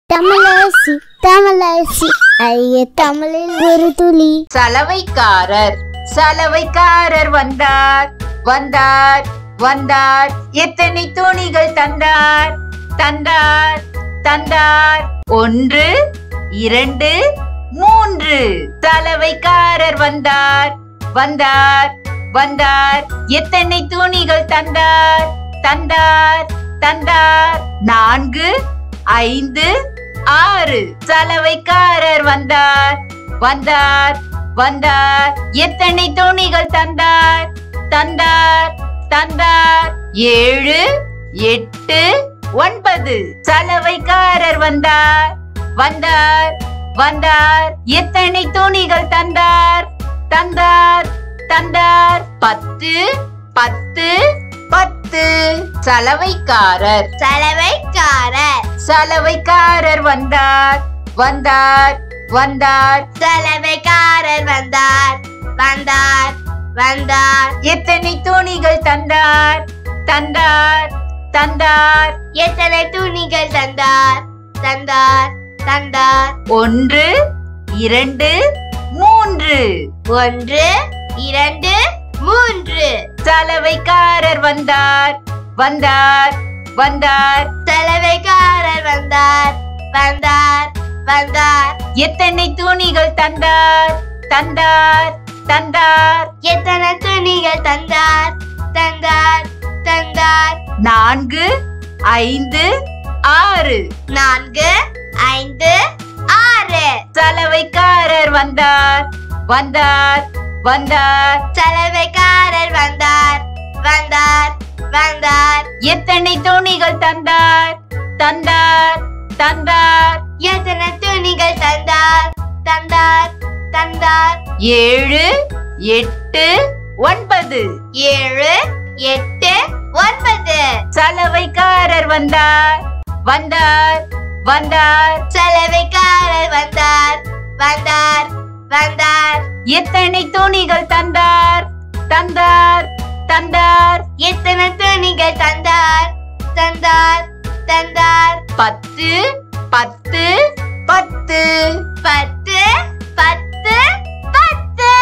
தமிழரசி தமிழரசி ஐய தமிழில் ஒரு துளி சலவைக்காரர் சலவைக்காரர் வந்தார் வந்தார் வந்தார் எத்தனை துணிகள் தந்தார் தந்தார் தந்தார் ஒன்று இரண்டு மூன்று சலவைக்காரர் வந்தார் வந்தார் வந்தார் எத்தனை துணிகள் தந்தார் தந்தார் தந்தார் நான்கு ஐந்து ஆறு சலவைக்காரர் வந்தார் வந்தார் வந்தார் எத்தனை துணிகள் தந்தார் தந்தார் தந்தார் ஏழு எட்டு ஒன்பது சலவைக்காரர் வந்தார் வந்தார் வந்தார் எத்தனை துணிகள் தந்தார் தந்தார் தந்தார் பத்து பத்து பத்து சலவைக்காரர் சலவைக்காரர் சலவைக்காரர் வந்தார் வந்தார் வந்தார் சலவைக்காரர் வந்தார் வந்தார் வந்தார் எத்தனை துணிகள் தந்தார் தந்தார் தந்தார் எத்தனை துணிகள் தந்தார் தந்தார் தந்தார் ஒன்று இரண்டு மூன்று ஒன்று இரண்டு மூன்று சலவைக்காரர் வந்தார் வந்தார் வந்தார் சலவைக்காரர் வந்தார் வந்தார் வந்தார் எத்தனை துணிகள் தந்தார் தந்தார் தந்தார் எத்தனை துணிகள் தந்தார் தந்தார் தந்தார் நான்கு ஐந்து ஆறு நான்கு ஐந்து ஆறு சலவைக்காரர் வந்தார் வந்தார் வந்தார் சலவைக்காரர் வந்தார் வந்தார் வந்தார் எத்தனை துணிகள் தந்தார் தந்தார் தந்தார் எத்தனை துணிகள் தந்தார் தந்தார் தந்தார் ஏழு எட்டு ஒன்பது ஏழு எட்டு ஒன்பது சலவைக்காரர் வந்தார் வந்தார் வந்தார் சலவைக்காரர் வந்தார் வந்தார் வந்தார் எத்தனை துணிகள் தந்தார் தந்தார் தந்தார் எத்தனை துணிகள் தந்தார் தந்தார் தந்தார் பத்து பத்து பத்து பத்து பத்து பத்து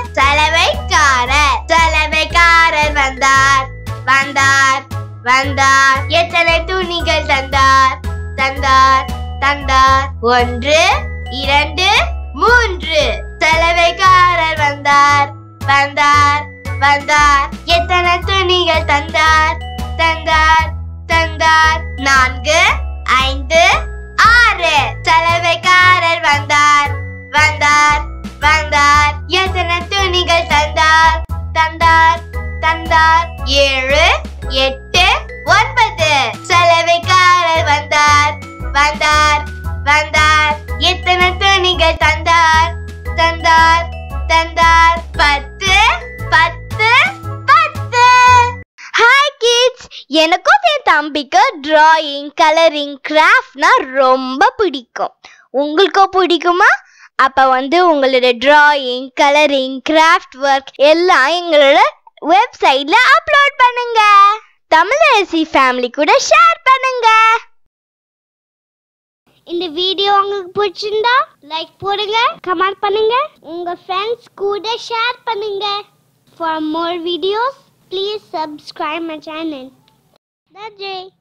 சலவைக்காரர் சலவைக்காரர் வந்தார் வந்தார் வந்தார் எத்தனை துணிகள் தந்தார் தந்தார் தந்தார் ஒன்று இரண்டு மூன்று சலவைக்காரர் வந்தார் வந்தார் வந்தார் எத்தனை துணிகள் தந்தார் தந்தார் தந்தார் நான்கு ஐந்து ஆறு சலவைக்காரர் வந்தார் வந்தார் வந்தார் எத்தனை துணிகள் தந்தார் தந்தார் தந்தார் ஏழு எட்டு ஒன்பது சலவைக்காரர் வந்தார் வந்தார் வந்தார் எத்தனை துணிகள் தந்தார் தந்தார் தந்தார் பத்து பத்து பத்து ஹாய் கிட்ஸ் எனக்கும் என் தம்பிக்கு டிராயிங் கலரிங் கிராஃப்ட்னா ரொம்ப பிடிக்கும் உங்களுக்கும் பிடிக்குமா அப்போ வந்து உங்களோட டிராயிங் கலரிங் கிராஃப்ட் ஒர்க் எல்லாம் எங்களோட வெப்சைட்ல அப்லோட் பண்ணுங்க தமிழரசி ஃபேமிலி கூட ஷேர் பண்ணுங்க இந்த வீடியோ உங்களுக்கு பிடிச்சிருந்தா லைக் போடுங்க கமெண்ட் பண்ணுங்க உங்க ஃப்ரெண்ட்ஸ் கூட ஷேர் பண்ணுங்க for more videos please subscribe my channel நன்றி